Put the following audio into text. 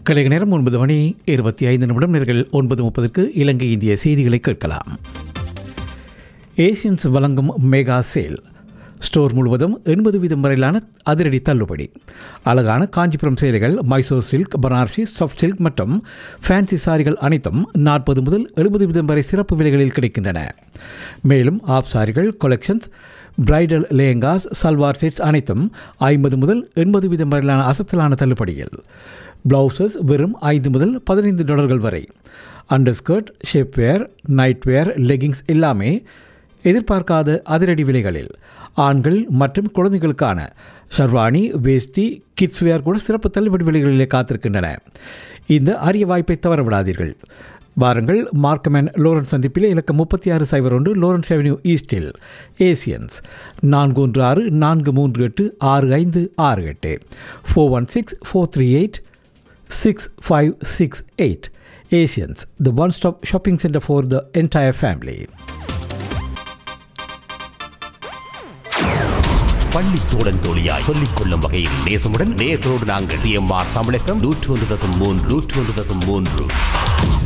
கலைக நேரம் ஒன்பது மணி இருபத்தி ஐந்து நிமிடம் நேர்கள் ஒன்பது முப்பதுக்கு இலங்கை இந்திய செய்திகளை கேட்கலாம் ஏசியன்ஸ் வழங்கும் மெகா சேல் ஸ்டோர் முழுவதும் எண்பது வீதம் வரையிலான அதிரடி தள்ளுபடி அழகான காஞ்சிபுரம் சேலைகள் Mysore silk Banarasi soft silk மற்றும் ஃபேன்சி சாரிகள் அனைத்தும் நாற்பது முதல் எழுபது வீதம் வரை சிறப்பு விலைகளில் கிடைக்கின்றன மேலும் ஆப் சாரிகள் collections bridal lehengas salwar sets அனைத்தும் ஐம்பது முதல் எண்பது வீதம் வரையிலான அசத்தலான தள்ளுபடியில் பிளவுசஸ் வெறும் ஐந்து முதல் பதினைந்து டாலர்கள் வரை அண்டர்ஸ்கர்ட் ஷேப்வேர் நைட்வேர் லெகிங்ஸ் எல்லாமே எதிர்பார்க்காத அதிரடி விலைகளில் ஆண்கள் மற்றும் குழந்தைகளுக்கான ஷர்வானி வேஷ்டி கிட்ஸ்வேர் கூட சிறப்பு தள்ளுபடி விலைகளிலே காத்திருக்கின்றன இந்த அரிய வாய்ப்பை தவறவிடாதீர்கள் வாருங்கள் மார்க்கமேன் லோரன்ஸ் சந்திப்பிலே இலக்கம் முப்பத்தி ஆறு சைபர் ஒன்று லோரன்ஸ் அவென்யூ ஈஸ்டில் ஏசியன்ஸ் நான்கு ஒன்று ஆறு நான்கு மூன்று எட்டு ஆறு ஐந்து ஆறு எட்டு four one six four three eight six five six eight Asians the one stop shopping centre for the entire family பள்ளி தோழன் தோழியாய் சொல்லிக் கொள்ளும் வகையில் நேசமுடன் நேர்களோடு நாங்கள் சிஎம்ஆர் தமிழகம் நூற்று ஒன்று தசம் மூன்று நூற்று ஒன்று தசம் மூன்று